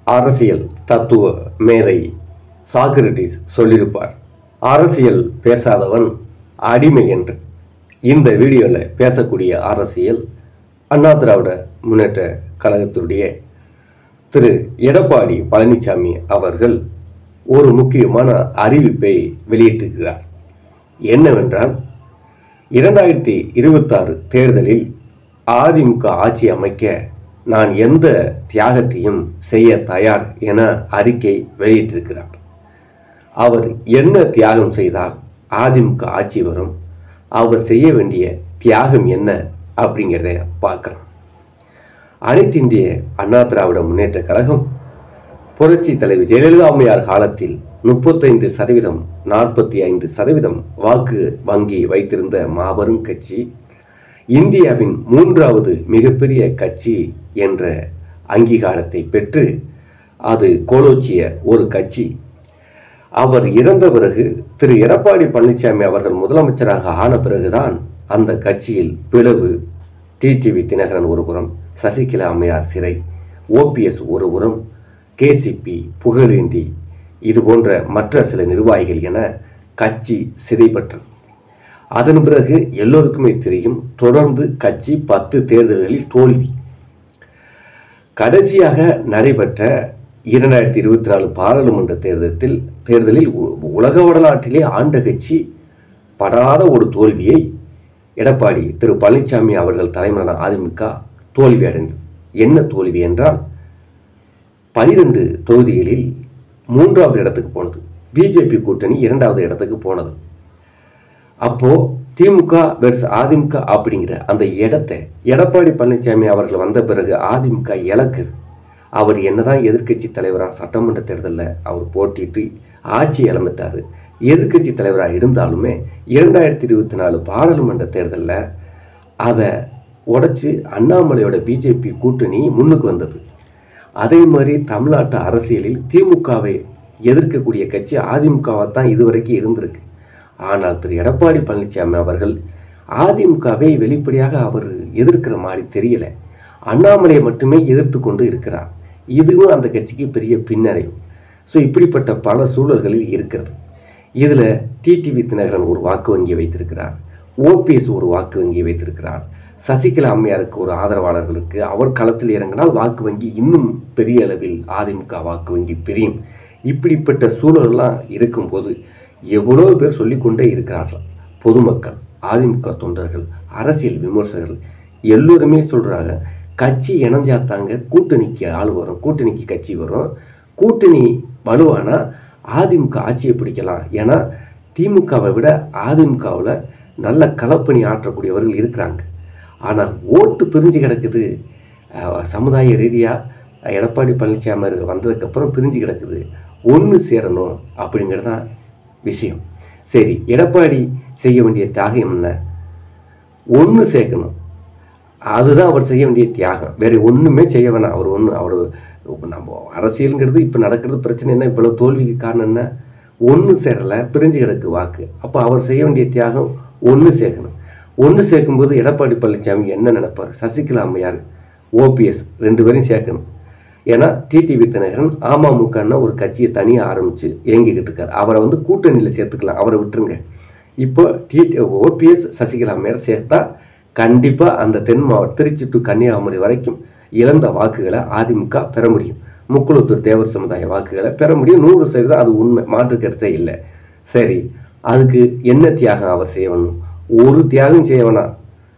அரசியல் தத்துவ மேதை சாக்ரட்டிஸ் சொல்லியிருப்பார் அரசியல் பேசாதவன் அடிமை என்று இந்த வீடியோவில் பேசக்கூடிய அரசியல் அண்ணா திராவிட முன்னேற்ற கழகத்தினுடைய திரு எடப்பாடி பழனிசாமி அவர்கள் ஒரு முக்கியமான அறிவிப்பை வெளியிட்டிருக்கிறார் என்னவென்றால் இரண்டாயிரத்தி இருபத்தாறு தேர்தலில் அதிமுக ஆட்சி அமைக்க நான் எந்த தியாகத்தையும் செய்ய தயார் என அறிக்கை வெளியிட்டிருக்கிறார் அவர் என்ன தியாகம் செய்தால் அதிமுக ஆட்சி வரும் அவர் செய்ய வேண்டிய தியாகம் என்ன அப்படிங்கிறத பார்க்கலாம் அனைத்து இந்திய அண்ணா திராவிட முன்னேற்ற கழகம் புரட்சி தலைவி ஜெயலலிதா அம்மையார் காலத்தில் முப்பத்தைந்து சதவீதம் நாற்பத்தி ஐந்து சதவீதம் வாக்கு வங்கி வைத்திருந்த மாபெரும் கட்சி இந்தியாவின் மூன்றாவது மிகப்பெரிய கட்சி என்ற அங்கீகாரத்தை பெற்று அது கோலோச்சிய ஒரு கட்சி அவர் இறந்த பிறகு திரு எடப்பாடி பழனிசாமி அவர்கள் முதலமைச்சராக ஆன பிறகுதான் அந்த கட்சியில் பிளவு டிடிவி தினகரன் ஒருபுறம் சசிகலா அம்மையார் சிறை ஓபிஎஸ் ஒருபுறம் கேசிபி புகழேந்தி இது போன்ற மற்ற சில நிர்வாகிகள் என கட்சி சிதைபற்றது அதன் பிறகு எல்லோருக்குமே தெரியும் தொடர்ந்து கட்சி பத்து தேர்தல்களில் தோல்வி கடைசியாக நடைபெற்ற இரண்டாயிரத்தி இருபத்தி நாலு பாராளுமன்ற தேர்தலில் தேர்தலில் உ- உலக வரலாற்றிலே ஆண்ட கட்சி படாத ஒரு தோல்வியை எடப்பாடி திரு பழனிசாமி அவர்கள் தலைமையிலான அதிமுக தோல்வி அடைந்தது என்ன தோல்வி என்றால் பனிரெண்டு தொகுதிகளில் மூன்றாவது இடத்துக்கு போனது பிஜேபி கூட்டணி இரண்டாவது இடத்துக்கு போனது அப்போ திமுக வெர்ஸ் அதிமுக அப்படிங்கிற அந்த இடத்தை எடப்பாடி பழனிசாமி அவர்கள் வந்த பிறகு அதிமுக இழக்குது அவர் என்னதான் எதிர்க்கட்சி தலைவராக சட்டமன்ற தேர்தலில் அவர் போட்டிட்டு ஆட்சி இழந்துட்டாரு எதிர்க்கட்சி தமிழராக இருந்தாலுமே இரண்டாயிரத்தி இருபத்தி நாலு பாராளுமன்ற தேர்தலில் அதை உடைச்சு அண்ணாமலையோட பிஜேபி கூட்டணி முன்னுக்கு வந்தது அதே மாதிரி தமிழ்நாட்டு அரசியலில் திமுகவை எதிர்க்கக்கூடிய கட்சி அதிமுகவாக தான் இதுவரைக்கும் இருந்திருக்கு ஆனால் திரு எடப்பாடி பழனிசாமி அவர்கள் அதிமுகவை வெளிப்படையாக அவர் எதிர்க்கிற மாதிரி தெரியல அண்ணாமலையை மட்டுமே எதிர்த்து கொண்டு இருக்கிறார் இதுவும் அந்த கட்சிக்கு பெரிய பின்னடைவு ஸோ இப்படிப்பட்ட பல சூழல்களில் இருக்கிறது இதில் டிடிவி தினகரன் ஒரு வாக்கு வங்கி வைத்திருக்கிறார் ஓபிஎஸ் ஒரு வாக்கு வங்கி வைத்திருக்கிறார் சசிகலா அம்மையாருக்கு ஒரு ஆதரவாளர்களுக்கு அவர் களத்தில் இறங்கினால் வாக்கு வங்கி இன்னும் பெரிய அளவில் அதிமுக வாக்கு வங்கி பிரியும் இப்படிப்பட்ட சூழலெல்லாம் இருக்கும்போது எவ்வளோ பேர் சொல்லிக்கொண்டே இருக்கிறார்கள் பொதுமக்கள் அதிமுக தொண்டர்கள் அரசியல் விமர்சகர்கள் எல்லோருமே சொல்கிறாங்க கட்சி இணைஞ்சாத்தாங்க கூட்டணிக்கு ஆள் வரும் கூட்டணிக்கு கட்சி வரும் கூட்டணி வலுவானா அதிமுக ஆட்சியை பிடிக்கலாம் ஏன்னா திமுகவை விட அதிமுகவில் நல்ல களப்பணி ஆற்றக்கூடியவர்கள் இருக்கிறாங்க ஆனால் ஓட்டு பிரிஞ்சு கிடக்குது அஹ், சமுதாய ரீதியாக எடப்பாடி பழனிசாமி அவர்கள் வந்ததுக்கப்புறம் பிரிஞ்சு கிடக்குது ஒன்று சேரணும் அப்படிங்கிறது தான் விஷயம் சரி எடப்பாடி செய்ய வேண்டிய தியாகம் என்ன ஒன்று சேர்க்கணும் அதுதான் அவர் செய்ய வேண்டிய தியாகம் வேற ஒன்றுமே செய்ய வேணாம் அவர் ஒன்று அவர் நம்ம அரசியலுங்கிறது இப்போ நடக்கிறது பிரச்சனை என்ன இப்போ தோல்விக்கு காரணம் என்ன ஒன்று சேரலை பிரிஞ்சு கிடக்கு வாக்கு அப்போ அவர் செய்ய வேண்டிய தியாகம் ஒன்று சேர்க்கணும் ஒன்று சேர்க்கும்போது எடப்பாடி பழனிசாமி என்ன நினைப்பார் சசிகலா அம்மையார் ஓபிஎஸ் ரெண்டு பேரையும் சேர்க்கணும் ஏன்னா டிடிவி தினகரன் அமமுகன்னா ஒரு கட்சியை தனியாக ஆரம்பித்து இயங்கிக்கிட்டு இருக்கார் அவரை வந்து கூட்டணியில் சேர்த்துக்கலாம் அவரை விட்டுருங்க இப்போ டி ஓபிஎஸ் சசிகலா அம்மையார் சேர்த்தா கண்டிப்பாக அந்த தென் மாவட்டம் திருச்சி டு கன்னியாகுமரி வரைக்கும் இழந்த வாக்குகளை அதிமுக பெற முடியும் முக்குளத்தூர் தேவர் சமுதாய வாக்குகளை பெற முடியும் நூறு சதவீதம் அது உண்மை மாற்று கருத்தே இல்லை சரி அதுக்கு என்ன தியாகம் அவர் செய்யணும் ஒரு தியாகம் செய்ய வேணாம்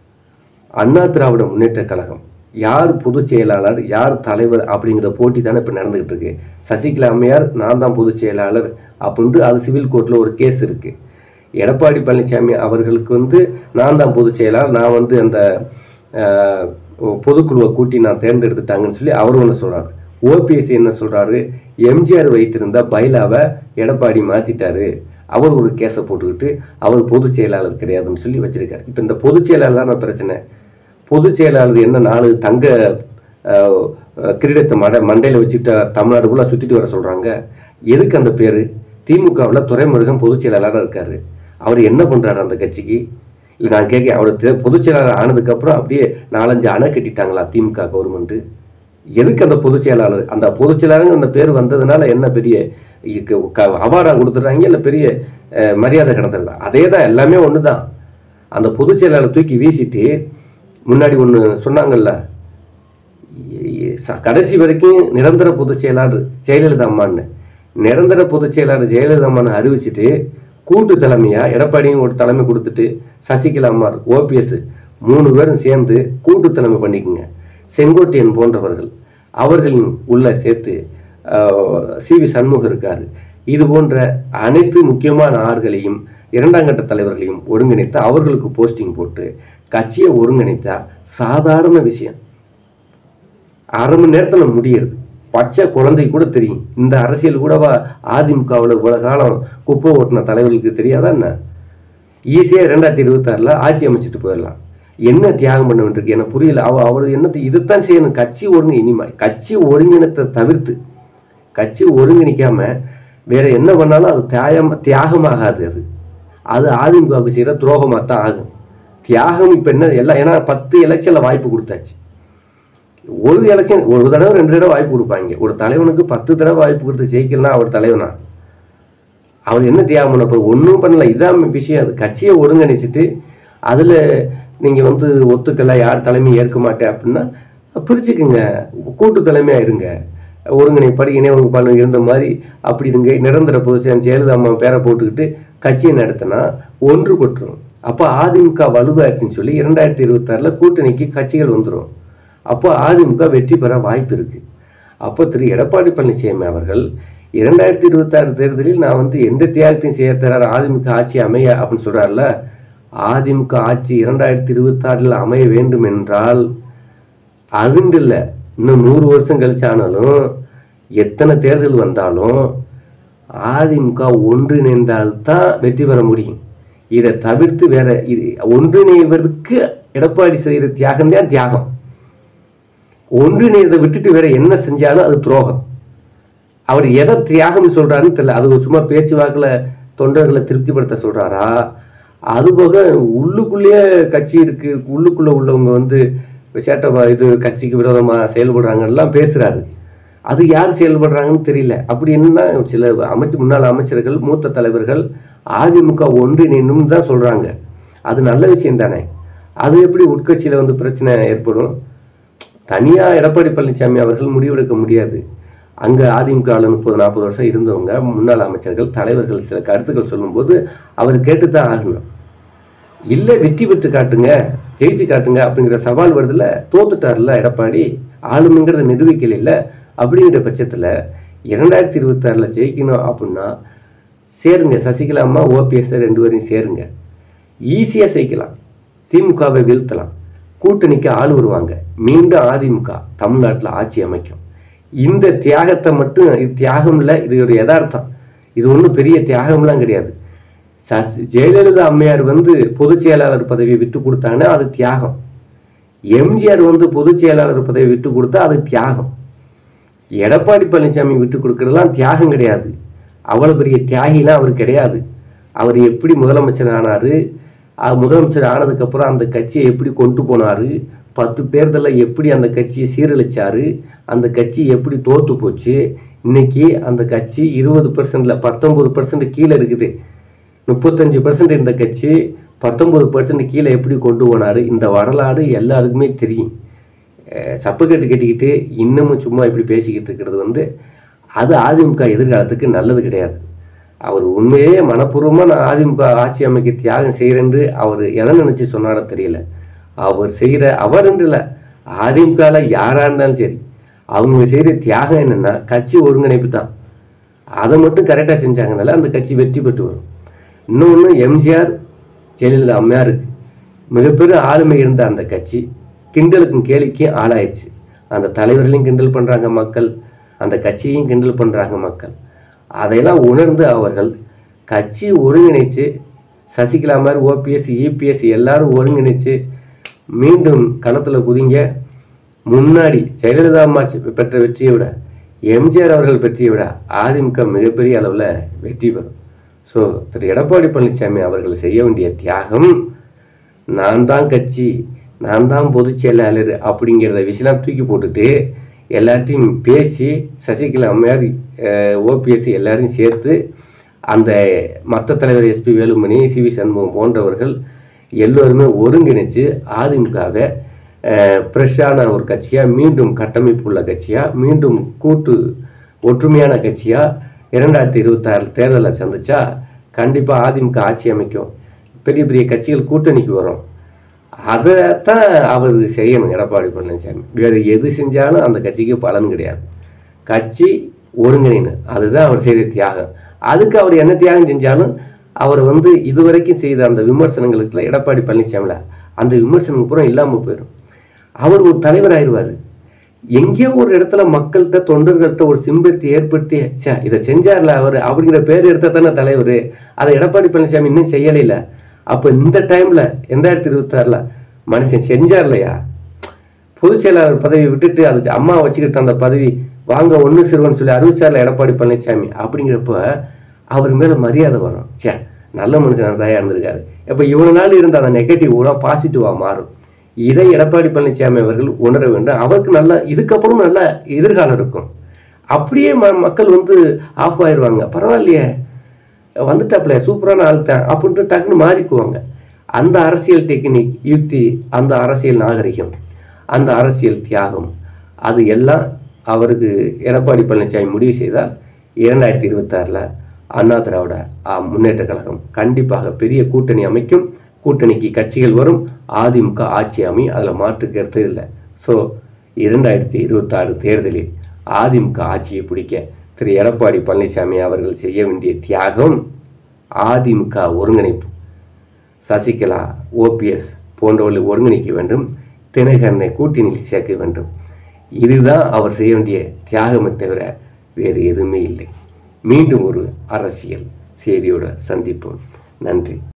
அண்ணா திராவிட முன்னேற்ற கழகம் யார் பொதுச் செயலாளர் யார் தலைவர் அப்படிங்கிற போட்டி தானே இப்போ நடந்துகிட்டு இருக்கு சசிகலா அம்மையார் நான் தான் பொதுச் செயலாளர் அப்படின்ட்டு அது சிவில் கோர்ட்டில் ஒரு கேஸ் இருக்கு எடப்பாடி பழனிசாமி அவர்களுக்கு வந்து நான் தான் பொதுச் செயலாளர் நான் வந்து அந்த ஆஹ், பொதுக்குழுவை கூட்டி நான் தேர்ந்தெடுத்துட்டாங்கன்னு சொல்லி அவர் ஒன்று சொல்றாரு ஓபிஎஸ் என்ன சொல்றாரு எம்ஜிஆர் வைத்திருந்த பைலாவை எடப்பாடி மாத்திட்டாரு அவர் ஒரு கேஸை போட்டுக்கிட்டு அவர் பொதுச் செயலாளர் கிடையாதுன்னு சொல்லி வச்சிருக்காரு இப்போ இந்த பொதுச் செயலாளர் தான் பிரச்சனை பொதுச் செயலாளர் என்ன நாலு தங்க அஹ், அஹ், கிரீடத்தை மட மண்டையில் வச்சுட்டு தமிழ்நாடு ஃபுல்லாக சுற்றிட்டு வர சொல்கிறாங்க எதுக்கு அந்த பேர் திமுகவில் துரைமுருகன் பொதுச் செயலாளராக இருக்காரு அவர் என்ன பண்ணுறாரு அந்த கட்சிக்கு இல்லை நான் கேட்க அவர் தே- பொதுச் செயலாளர் ஆனதுக்கப்புறம் அப்படியே நாலஞ்சு அணை கட்டிட்டாங்களா திமுக கவர்மெண்ட்டு எதுக்கு அந்த பொதுச் செயலாளர் அந்த பொதுச் செயலாளர் அந்த பேர் வந்ததுனால என்ன பெரிய அவார்டாக கொடுத்துட்றாங்க இல்லை பெரிய அஹ், மரியாதை கிடத்துறதா அதே தான் எல்லாமே ஒன்று தான் அந்த பொதுச் செயலாளர் தூக்கி வீசிட்டு முன்னாடி ஒன்று சொன்னாங்கல்ல ச- கடைசி வரைக்கும் நிரந்தர பொதுச் செயலாளர் ஜெயலலிதா அம்மான்னு நிரந்தர பொதுச் செயலாளர் ஜெயலலிதா அம்மான்னு அறிவிச்சிட்டு கூட்டு தலைமையா எடப்பாடியும் ஒரு தலைமை கொடுத்துட்டு சசிகலா அம்மார் ஓபிஎஸ் மூணு பேரும் சேர்ந்து கூட்டு தலைமை பண்ணிக்கோங்க செங்கோட்டையன் போன்றவர்கள் அவர்களின் உள்ள சேர்த்து சி வி சண்முகம் இருக்காரு இது போன்ற அனைத்து முக்கியமான ஆறுகளையும் இரண்டாம் கட்ட தலைவர்களையும் ஒருங்கிணைத்து அவர்களுக்கு போஸ்டிங் போட்டு கட்சியை ஒருங்கிணைத்தா சாதாரண விஷயம் அரை மணி நேரத்தில் முடியறது பச்சை குழந்தை கூட தெரியும் இந்த அரசியல் கூடவா அதிமுகவில் இவ்வளோ காலம் குப்பை ஓட்டின தலைவர்களுக்கு தெரியாதா என்ன ஈஸியாக ரெண்டாயிரத்தி இருபத்தாறில் ஆட்சி அமைச்சிட்டு போயிடலாம் என்ன தியாகம் பண்ண வேண்டியிருக்கு எனக்கு புரியல அவ அவர் என்னத்தை இதைத்தான் செய்யணும் கட்சி ஒருங்கி இனிமே கட்சி ஒருங்கிணத்தை தவிர்த்து கட்சி ஒருங்கிணைக்காம வேற என்ன பண்ணாலும் அது தியாகம் தியாகமாகாது அது அது அதிமுகவுக்கு செய்கிற துரோகமாக தான் ஆகும் தியாகம் இப்போ என்ன எல்லாம் ஏன்னா பத்து எலெக்ஷனில் வாய்ப்பு கொடுத்தாச்சு ஒரு எலெக்ஷன் ஒரு தடவை ரெண்டு தடவை வாய்ப்பு கொடுப்பாங்க ஒரு தலைவனுக்கு பத்து தடவை வாய்ப்பு கொடுத்து ஜெயிக்கலாம் அவர் தலைவனா அவர் என்ன தியாகம் பண்ண போய் ஒன்றும் பண்ணல இதான் விஷயம் அது கட்சியை ஒருங்கிணைச்சிட்டு அதில் நீங்கள் வந்து ஒத்துக்கல யார் தலைமை ஏற்க மாட்டேன் அப்படின்னா பிரிச்சுக்குங்க கூட்டு தலைமையாக இருங்க ஒருங்கிணைப்படி இணையவங்க பண்ண இருந்த மாதிரி அப்படி இருங்க நிரந்தர பொதுச்செயலர் ஜெயலலிதா அம்மா பேரை போட்டுக்கிட்டு கட்சியை நடத்தினா ஒன்று கொட்டுரும் அப்போ அதிமுக வலுவாயிருச்சுன்னு சொல்லி இரண்டாயிரத்தி இருபத்தாறில் கூட்டணிக்கு கட்சிகள் வந்துடும் அப்போ அதிமுக வெற்றி பெற வாய்ப்பு இருக்கு அப்போ திரு எடப்பாடி பழனிசாமி அவர்கள் இரண்டாயிரத்தி இருபத்தாறு தேர்தலில் நான் வந்து எந்த தியாகத்தையும் செய்ய தரார் அதிமுக ஆட்சி அமைய அப்படின்னு சொல்றாருல அதிமுக ஆட்சி இரண்டாயிரத்தி இருபத்தாறில் அமைய வேண்டும் என்றால் அதுண்டு இல்லை இன்னும் நூறு வருஷம் கழிச்சானாலும் எத்தனை தேர்தல் வந்தாலும் அதிமுக ஒன்றிணைந்தால்தான் வெற்றி பெற முடியும் இதை தவிர்த்து வேற இது ஒன்றிணைவதற்கு எடப்பாடி செய்கிற தியாகம் தான் தியாகம் ஒன்றிணையதை விட்டுட்டு வேற என்ன செஞ்சாலும் அது துரோகம் அவர் எதை தியாகம் சொல்றாருன்னு தெரியல அது சும்மா பேச்சுவாக்கில் தொண்டர்களை திருப்திப்படுத்த சொல்றாரா அதுபோக உள்ளுக்குள்ளேயே கட்சி இருக்கு உள்ளுக்குள்ள உள்ளவங்க வந்து சேட்டை பா- இது கட்சிக்கு விரோதமாக செயல்படுறாங்கலாம் பேசுறாரு அது யார் செயல்படுறாங்கன்னு தெரியல அப்படி என்னன்னா சில அமைச்சு முன்னாள் அமைச்சர்கள் மூத்த தலைவர்கள் அதிமுக ஒன்றிணைன்னு தான் சொல்றாங்க அது நல்ல விஷயம் தானே அது எப்படி உட்கட்சியில் வந்து பிரச்சனை ஏற்படும் தனியாக எடப்பாடி பழனிசாமி அவர்கள் முடிவெடுக்க முடியாது அங்கே அதிமுகவில் முப்பது நாற்பது வருஷம் இருந்தவங்க முன்னாள் அமைச்சர்கள் தலைவர்கள் சில கருத்துக்கள் சொல்லும்போது அவர் கேட்டு தான் ஆகணும் இல்லை வெற்றி பெற்று காட்டுங்க ஜெயிச்சு காட்டுங்க அப்படிங்கிற சவால் வருதுல தோத்துட்டார்ல எடப்பாடி ஆளுமைங்கிறத நிரூபிக்கல இல்ல அப்படிங்கிற பட்சத்தில் இரண்டாயிரத்தி இருபத்தாறில் ஜெயிக்கணும் அப்படின்னா சேருங்க சசிகலா அம்மா ஓபிஎஸ் ரெண்டு பேரையும் சேருங்க ஈஸியாக ஜெயிக்கலாம் திமுகவை வீழ்த்தலாம் கூட்டணிக்கு ஆள் வருவாங்க மீண்டும் அதிமுக தமிழ்நாட்டில் ஆட்சி அமைக்கும் இந்த தியாகத்தை மட்டும் இது தியாகம் இல்லை இது ஒரு யதார்த்தம் இது ஒன்றும் பெரிய தியாகம்லாம் கிடையாது சசி ஜெயலலிதா அம்மையார் வந்து பொதுச் செயலாளர் பதவியை விட்டு கொடுத்தாங்கன்னா அது தியாகம் எம்ஜிஆர் வந்து பொதுச் செயலாளர் பதவி விட்டு கொடுத்தா அது தியாகம் எடப்பாடி பழனிசாமி விட்டு கொடுக்கறதுலாம் தியாகம் கிடையாது அவ்வளோ பெரிய தியாகிலாம் அவர் கிடையாது அவர் எப்படி முதலமைச்சர் ஆனார் முதலமைச்சர் ஆனதுக்கப்புறம் அந்த கட்சியை எப்படி கொண்டு போனார் பத்து தேர்தலில் எப்படி அந்த கட்சியை சீரழிச்சாரு அந்த கட்சி எப்படி தோத்து போச்சு இன்னைக்கு அந்த கட்சி இருபது பர்சன்ட்ல பத்தொன்பது பர்சன்ட் கீழே இருக்குது முப்பத்தஞ்சு பர்சன்ட் இந்த கட்சி பத்தொன்பது பர்சன்ட் கீழே எப்படி கொண்டு போனார் இந்த வரலாறு எல்லாருக்குமே தெரியும் அஹ் சப்புக்கட்டு கட்டிக்கிட்டு இன்னமும் சும்மா இப்படி பேசிக்கிட்டு இருக்கிறது வந்து அது அதிமுக எதிர்காலத்துக்கு நல்லது கிடையாது அவர் உண்மையே மனப்பூர்வமாக நான் அதிமுக ஆட்சி அமைக்க தியாகம் செய்கிறேன்னு அவர் எதை நினச்சி சொன்னாரோ தெரியல அவர் செய்கிற அவருன்னு இல்லை அதிமுகவில் யாராக இருந்தாலும் சரி அவங்க செய்கிற தியாகம் என்னென்னா கட்சி ஒருங்கிணைப்பு தான் அதை மட்டும் கரெக்டாக செஞ்சாங்கனால அந்த கட்சி வெற்றி பெற்று வரும் இன்னொன்று எம்ஜிஆர் ஜெயலலிதா அம்மையாருக்கு மிகப்பெரிய ஆளுமை இருந்த அந்த கட்சி கிண்டலுக்கும் கேலிக்கும் ஆளாயிடுச்சு அந்த தலைவர்களையும் கிண்டல் பண்ணுறாங்க மக்கள் அந்த கட்சியையும் கிண்டல் பண்ணுறாங்க மக்கள் அதையெல்லாம் உணர்ந்து அவர்கள் கட்சி ஒருங்கிணைச்சு சசிகலா மாதிரி ஓபிஎஸ் இபிஎஸ் எல்லாரும் ஒருங்கிணைச்சு மீண்டும் களத்தில் குதிங்க முன்னாடி ஜெயலலிதா அம்மா சி- பெற்ற வெற்றியை விட எம்ஜிஆர் அவர்கள் வெற்றியை விட அதிமுக மிகப்பெரிய அளவில் வெற்றி பெறும் ஸோ திரு எடப்பாடி பழனிசாமி அவர்கள் செய்ய வேண்டிய தியாகம் நான் தான் கட்சி நான் தான் பொதுச் செயலாளர் அப்படிங்கிறத விஷயம் தூக்கி போட்டுட்டு எல்லாத்தையும் பேசி சசிகலா அம்மையார் ஓபிஎஸ் எல்லாரையும் சேர்த்து அந்த மற்ற தலைவர் SP Velumani C V Shanmugam போன்றவர்கள் எல்லோருமே ஒருங்கிணைச்சு அதிமுகவை ஃப்ரெஷ்ஷான ஒரு கட்சியாக மீண்டும் கட்டமைப்பு உள்ள கட்சியாக மீண்டும் கூட்டு ஒற்றுமையான கட்சியாக இரண்டாயிரத்தி இருபத்தாறு தேர்தலை சந்திச்சா கண்டிப்பாக அதிமுக ஆட்சி அமைக்கும் பெரிய பெரிய கட்சிகள் கூட்டணிக்கு வரும் அதைத்தான் அவர் செய்யணும் எடப்பாடி பழனிசாமி வேறு எது செஞ்சாலும் அந்த கட்சிக்கு பலன் கிடையாது கட்சி ஒருங்கிணைன்னு அதுதான் அவர் செய்த தியாகம் அதுக்கு அவர் என்ன தியாகம் செஞ்சாலும் அவர் வந்து இதுவரைக்கும் செய்த அந்த விமர்சனங்களுக்குள்ள எடப்பாடி பழனிசாமில அந்த விமர்சனம் பூரா இல்லாமல் போயிடும் அவர் ஒரு தலைவராயிருவார் எங்கேயோ ஒரு இடத்துல மக்கள்கிட்ட தொண்டர்கள்ட்ட ஒரு சிம்பத்தி ஏற்படுத்தி ச்சே இதை செஞ்சார்ல அவர் அப்படிங்கிற பேர் எடுத்தா தானே தலைவர் அதை எடப்பாடி பழனிசாமி இன்னும் செய்யலைல அப்போ இந்த டைமில் ரெண்டாயிரத்தி இருபத்தாறில் மனுஷன் செஞ்சார் இல்லையா பொதுச் செயலாளர் பதவியை விட்டுட்டு அது அம்மா வச்சுக்கிட்டு அந்த பதவி வாங்க ஒன்று சிறுவன் சொல்லி அறிவிச்சார்ல எடப்பாடி பழனிசாமி அப்படிங்கிறப்ப அவர் மேலே மரியாதை வரும் ச்சே நல்ல மனுஷன் தயா இருந்திருக்காரு இப்போ இவ்வளோ நாள் இருந்த அந்த நெகட்டிவ் கூட பாசிட்டிவாக மாறும் இதை எடப்பாடி பழனிசாமி அவர்கள் உணர வேண்டும் அவருக்கு நல்ல இதுக்கப்புறம் நல்ல எதிர்காலம் இருக்கும் அப்படியே ம மக்கள் வந்து ஆஃப் ஆயிடுவாங்க பரவாயில்லையே வந்துட்டாப்ல சூப்பரான ஆள் தான் அப்படின்ட்டு டக்குன்னு மாறிக்குவாங்க அந்த அரசியல் டெக்னிக் யுக்தி அந்த அரசியல் நாகரிகம் அந்த அரசியல் தியாகம் அது எல்லாம் அவருக்கு எடப்பாடி பழனிசாமி முடிவு செய்தால் இரண்டாயிரத்தி இருபத்தாறில் அண்ணா திராவிட ஆ, முன்னேற்ற கழகம் கண்டிப்பாக பெரிய கூட்டணி அமைக்கும் கூட்டணிக்கு கட்சிகள் வரும் அதிமுக ஆட்சி அமையும் அதில் மாற்று கருத்து இல்லை ஸோ இரண்டாயிரத்தி இருபத்தாறு தேர்தலில் அதிமுக ஆட்சியை பிடிக்க திரு எடப்பாடி பழனிசாமி அவர்கள் செய்ய வேண்டிய தியாகம் அதிமுக ஒருங்கிணைப்பு சசிகலா ஓபிஎஸ் போன்றவர்களை ஒருங்கிணைக்க வேண்டும் தினகரனை கூட்டணியில் சேர்க்க வேண்டும் இதுதான் அவர் செய்ய வேண்டிய தியாகமே தவிர வேறு எதுவுமே இல்லை மீண்டும் ஒரு அரசியல் செய்தியோடு சந்திப்போம் நன்றி